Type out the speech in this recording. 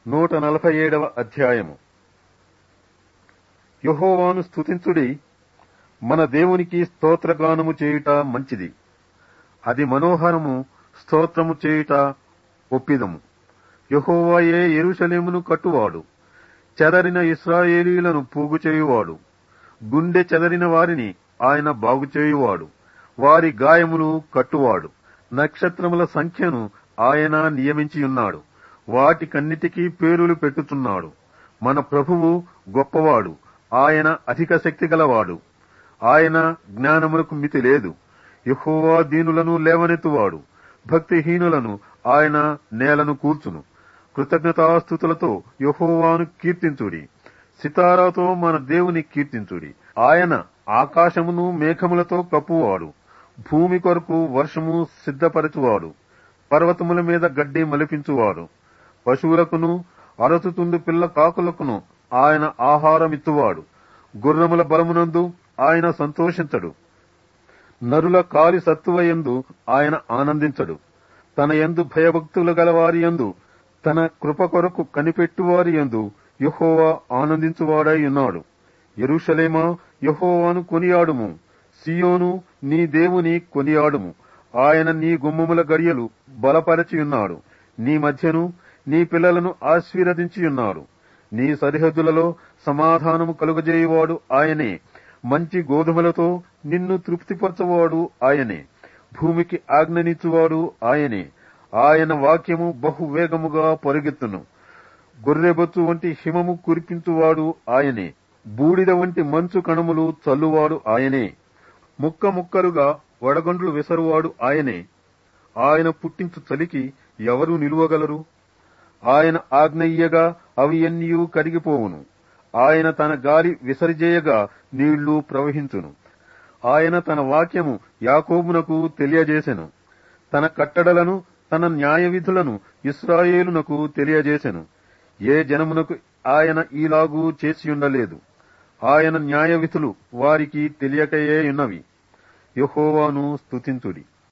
నూట నలభై ఏడవ అధ్యాయము యహోవాను స్తుతించుడి మన దేవునికి స్తోత్రగానము చేయుట మంచిది అది మనోహరము స్తోత్రము చేయుట ఒప్పిదము యహోవాయే ఎరుషలేమును కట్టువాడు చెదరిన ఇస్రాయేలీలను పోగు చేయువాడు గుండె చెదరిన వారిని ఆయన బాగు చేయువాడు వారి గాయములు కట్టువాడు నక్షత్రముల సంఖ్యను ఆయన నియమించియున్నాడు వాటికన్నిటికీ పేరులు పెట్టుచున్నాడు మన ప్రభువు గొప్పవాడు ఆయన అధిక శక్తి గలవాడు ఆయన జ్ఞానములకు మితి లేదు యహోవా దీనులను లేవనెత్తువాడు భక్తిహీనులను ఆయన నేలను కూర్చును కృతజ్ఞతాస్థుతులతో యహోవాను కీర్తించుడి సితారాతో మన దేవుని కీర్తించుడి ఆయన ఆకాశమును మేఘములతో కప్పువాడు భూమి కొరకు వర్షము సిద్ధపరచువాడు పర్వతముల మీద గడ్డి మలిపించువాడు పశువులకును అరచుతుండు పిల్ల కాకులకును ఆయన ఆహారమిత్తువాడు గుర్రముల బలమునందు ఆయన సంతోషించడు నరుల కాలి సత్తువయందు ఆయన ఆనందించడు తన యందు భయభక్తులు గలవారి యందు తన కృప కొరకు కనిపెట్టువారి యందు యహోవా ఆనందించువాడై ఉన్నాడు ఎరుషలేమా యహోవాను కొనియాడుము సియోను నీ దేవుని కొనియాడుము ఆయన నీ గుమ్మముల గడియలు బలపరచియున్నాడు నీ మధ్యను నీ పిల్లలను ఆశీర్వదించియున్నాడు నీ సరిహద్దులలో సమాధానము కలుగజేయువాడు ఆయనే మంచి గోధుమలతో నిన్ను తృప్తిపరచువాడు ఆయనే భూమికి ఆజ్ఞనిచ్చువాడు ఆయనే ఆయన వాక్యము బహు వేగముగా పరుగెత్తును గొర్రెబొచ్చు వంటి హిమము కురిపించువాడు ఆయనే బూడిద వంటి మంచు కణములు చల్లువాడు ఆయనే ముక్క ముక్కలుగా వడగండ్లు విసరువాడు ఆయనే ఆయన పుట్టించు చలికి ఎవరు నిలువగలరు ఆయన ఆజ్ఞయ్యగా అవి ఎన్నియూ కరిగిపోవును ఆయన తన గాలి విసరిజేయగా నీళ్లు ప్రవహించును ఆయన తన వాక్యము యాకోబునకు తెలియజేసెను తన కట్టడలను తన న్యాయ విధులను ఇస్రాయేలునకు తెలియజేసెను ఏ జనమునకు ఆయన ఈలాగూ చేసియుండలేదు ఆయన న్యాయ విధులు వారికి తెలియకయే ఉన్నవి యహోవాను స్తుతించుడి